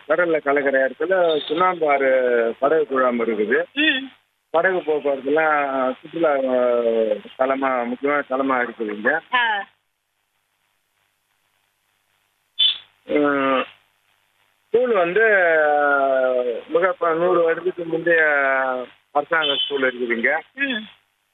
கடல்ல கலக்கிற இடத்துல சுண்ணாம்பு ஆறு படகு குழாம் இருக்குது ம் படகு போக்குவரத்துலாம் சுற்றுலா அஹ், தலமா முக்கியமான தலமா இருக்குது இங்க ஆ அஹ், ஸ்கூல் வந்து அஹ், மிக ப- நூறு வருடத்துக்கு முந்தைய அரசாங்க ஸ்கூல் இருக்குது இங்க ம்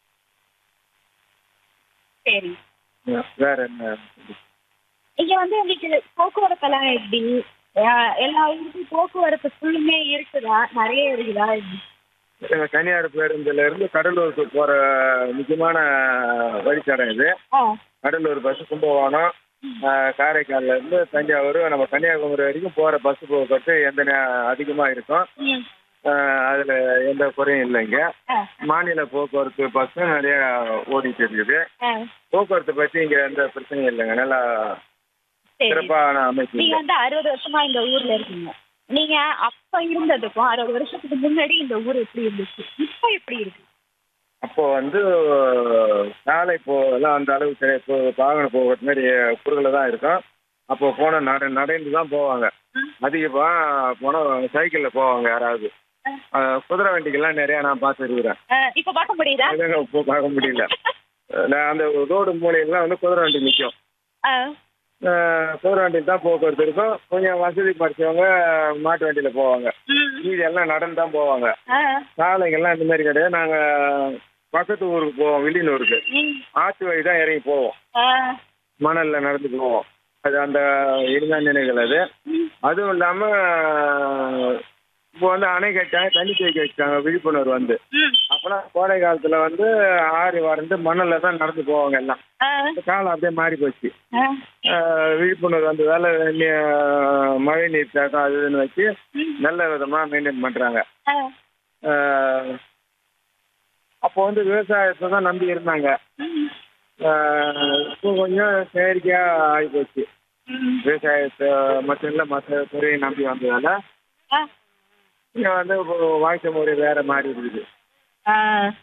சரி வேற என்ன இங்க வந்து உங்களுக்கு போக்குவரத்தெல்லாம் எப்படி ஆ, எல்லா ஊருக்கும் போக்குவரத்து ஃபுல்லுமே இருக்குதா நிறைய இருக்குதா எப்படி? எங்க தனியார் பேருந்துல இருந்து கடலூருக்கு போற முக்கியமான வழித்தடம் இது ஆ கடலூர் பஸ் கும்பகோணம் அஹ், காரைக்கால்ல இருந்து தஞ்சாவூர் நம்ம கன்னியாகுமரி வரைக்கும் போற பஸ் போக்குவரத்து எந்த நே- அதிகமா இருக்கும் ம் அஹ், அதுல எந்த குறையும் இல்லைங்க ஆ மாநில போக்குவரத்து பஸ்ஸும் நிறைய ஓடிட்டு இருக்குது ஆ போக்குவரத்து பத்தி இங்க எந்த பிரச்சனையும் இல்லைங்க நல்லா சரி சிறப்பான அமைப்பு நீங்க வந்து அறுபது வருஷமா இந்த ஊர்ல இருக்கீங்க நீங்க அப்ப இருந்ததுக்கும் அறுபது வருஷத்துக்கு முன்னாடி இந்த ஊர் எப்படி இருந்துச்சு இப்ப எப்படி இருக்கு அப்போ வந்து சாலை போ எல்லாம் அந்த அளவுக்கு கிடையாது. இப்போ வாகன போக்குவரத்து மாதிரி குறுகல தான் இருக்கும் அப்போ போன நட நடந்து தான் போவாங்க அதிகமாக போனால் சைக்கிளில் போவாங்க யாராவது அஹ், குதிரை வண்டிக்கெல்லாம் நிறையா நான் பார்த்துருக்குறேன் ஆ, இப்ப பார்க்க முடியுதா அதுங்க இப்போ பார்க்க முடியல நான் அந்த ரோடு மூலையெல்லாம் வந்து குதிரை வண்டி நிற்கும் ஆ, குதிரை வண்டியில் தான் போக்குவரத்து இருக்கும் கொஞ்சம் வசதி படிச்சவங்க மாட்டு வண்டியில் போவாங்க ம், மீதி எல்லாம் நடந்து தான் போவாங்க ஆ, சாலைகள்லாம் இந்த மாதிரி கிடையாது நாங்கள் பக்கத்து ஊருக்கு போவோம் வில்லியனூருக்கு ம், ஆற்று வழி தான் இறங்கி போவோம் ஆ, மணல்ல நடந்து போவோம் அது அந்த இருந்தா நினைவுகள் அது அதுவும் இல்லாம இப்போ வந்து அணை கட்டாங்க தண்ணி தேக்கி வச்சாங்க விழிப்புணர்வு வந்து ம், அப்பெல்லாம் கோடை காலத்துல வந்து ஆறு வறண்டு மணல்ல தான் நடந்து போவாங்க எல்லாம் ஆ, இந்த காலம் அப்படியே மாறி போச்சு ஆ, ஆஹ் விழிப்புணர்வு வந்ததால நீ- மழை நீர் தேக்கம் அது இதுன்னு வச்சு ம், நல்ல விதமா மெயின்டைன் பண்றாங்க ஆ, ஆஹ் அப்போ வந்து விவசாயத்தை தான் நம்பி இருந்தாங்க ம், ஆஹ் இப்போ கொஞ்சம் செயற்கையா ஆகிப்போச்சு ம், விவசாயத்தை மட்டும் இல்லை மற்ற துறையை நம்பி வந்ததால ஆ, இங்கே வந்து இப்போ வாழ்க்கை முறை வேற மாறி இருக்குது ஆ.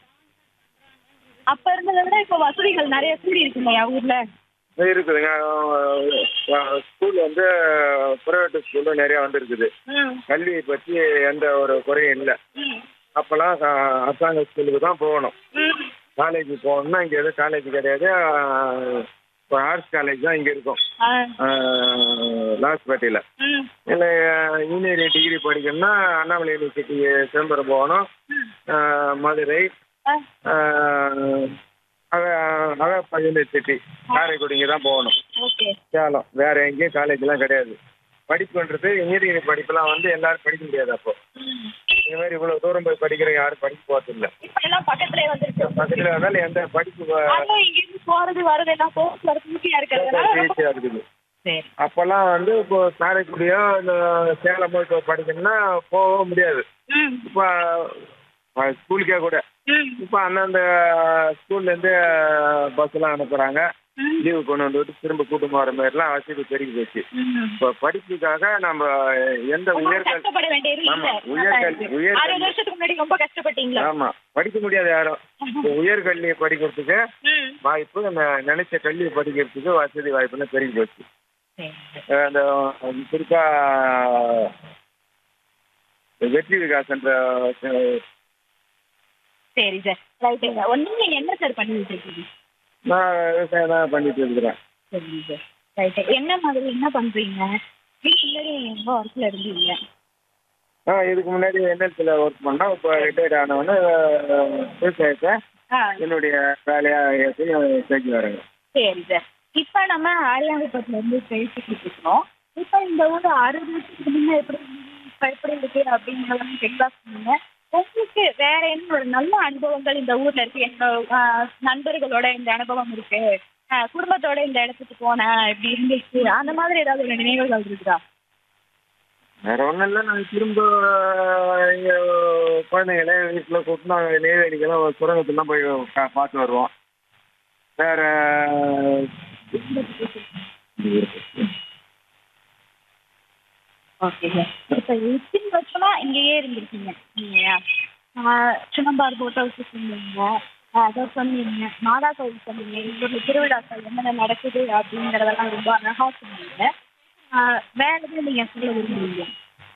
அப்ப இருந்ததை விட இப்ப வசதிகள் நிறைய கூடி இருக்குங்கய்யா ஊர்ல இது இருக்குதுங்க ஸ்கூல் வந்து ப்ரைவேட் ஸ்கூலும் நிறையா வந்துருக்குது ம், கல்வியை பற்றி எந்த ஒரு குறையும் இல்லை ம், அப்போல்லாம் அஹ், அரசாங்க ஸ்கூலுக்கு தான் போகணும் ம், காலேஜ் போகணும்னா இங்கே எதுவும் காலேஜ் கிடையாது இப்போ ஆர்ட்ஸ் காலேஜ் தான் இங்கே இருக்கும் ஆ, லாஸ்பேட்டையில் ம், இல்லை இன்ஜினியரிங் டிகிரி படிக்கணும்னா அண்ணாமலை யூனிவர்சிட்டி சிதம்பரம் போகணும் அஹ், மதுரை ஆ, அழகப்பா யூனிவர்சிட்டி காரைக்குடி இங்கே தான் போகணும் ஓகே சேலம் வேற எங்கேயும் காலேஜ்லாம் கிடையாது படிப்புன்றது இன்ஜினியரிங் படிப்புலாம் வந்து எல்லாரும் படிக்க முடியாது அப்போ ம். இந்த மாதிரி இவ்வளோ தூரம் போய் படிக்கிற யாரும் படிக்க போகிறது இல்லை இப்ப எல்லாம் பக்கத்துலயே வந்துருச்சு பக்கத்தில் இருந்தாலும் எந்த படிப்பு அதுவும் இங்க இருந்து போறது வரது எல்லாம் போக்குவரத்து ஈஸியா இருக்கிறதுனால ரொம்ப- ஈஸியாக இருக்குது சரி அப்போல்லாம் வந்து இப்போ காரைக்குடியோ இந்த சேலமோ இப்போ படிக்கணும்னா போக முடியாது ம் இப்போ ஸ்கூலுக்கே கூட ம் இப்போ அந்தந்த ஸ்கூல்லேருந்து பஸ்ஸெல்லாம் அனுப்புகிறாங்க ம் லீவு கொண்டு வந்து விட்டு திரும்ப கூட்டம் வர மாதிரிலாம் வசதி பெருகி போச்சு ம் இப்போ படிப்புக்காக நம்ம எந்த ரொம்ப உயர்கல்வி கஷ்டப்பட வேண்டியது ஆமா, இல்ல. உயர்கல்வி- உயர்கல்வி. அறுபது வருஷத்துக்கு முன்னாடி ரொம்ப கஷ்டப்பட்டீங்களா ஆமா படிக்க முடியாது யாரும் இப்போ உயர்கல்வியை படிக்கிறதுக்கு ம் வாய்ப்பு ந- நினைச்ச கல்வியை படிக்கிறதுக்கு வசதி வாய்ப்புலாம் பெருகி போச்சு சரி அஹ் அந்த குறிப்பா வெற்றி விகாசன்ற அஹ், சரி சார் ரைட்டுங்க ஒன்று நீங்க என்ன சார் பண்ணிட்டு இருக்கீங்க நான் விவசாயம் தான் பண்ணிட்டு இருக்கிறேன் சரிங்க சார் ரைட்டு என்ன மாதிரி என்ன பண்றீங்க இதுக்கு முன்னாடி எங்க ஒர்க்ல இருந்தீங்க ஆ இதுக்கு முன்னாடி என்எல்சியில் ஒர்க் பண்ணோம் இப்போ ரிட்டையர்ட் ஆனவொன்னே அஹ், விவசாயத்தை ஆ என்னுடைய வேலையா ஏற்றி செஞ்சு வரேங்க சரி சார் இப்போ நம்ம ஆரியாங்குப்பத்துல இருந்து பேசிக்கிட்டு இருக்கோம் இப்போ இந்த ஊர் அறுபது வருஷத்துக்கு முன்ன எப்படி இருந்தது, இப்ப எப்படி இருக்கு அப்படிங்கிறதெல்லாம் தெளிவாக சொன்னீங்க உங்களுக்கு வேற என்ன ஒரு நல்ல அனுபவங்கள் இந்த ஊர்ல இருக்கு எங்க ஆஹ், நண்பர்களோட இந்த அனுபவம் இருக்கு ஆஹ், குடும்பத்தோட இந்த இடத்துக்கு போனேன் இப்படி இருந்துச்சு அந்த மாதிரி ஏதாவது ஒரு நினைவுகள் இருக்குதா வேற ஒன்றும் இல்லை நாங்கள் திரும்ப இங்கே குழந்தைங்கள வீட்டில் கூப்பிட்டு நாங்கள் நெய்வேலிக்கெல்லாம் ஒரு சுரங்கத்துலாம் போய் கா- பார்த்து வருவோம் வேற ஓகே சார் இப்போ இத்தனை வருஷமா இங்கேயே இருந்திருக்கீங்க இல்லையா சுனம்பார் போட் ஹவுஸ் சொன்னீங்க அதை சொன்னீங்க மாதா கோவில் சொன்னீங்க இங்கே திருவிழாக்கள் என்னென்ன நடக்குது அப்படிங்கிறதெல்லாம் ரொம்ப அழகாக சொன்னீங்க ஆஹ் வேற எதுவும் நீங்கள் சொல்ல விரும்புறீங்க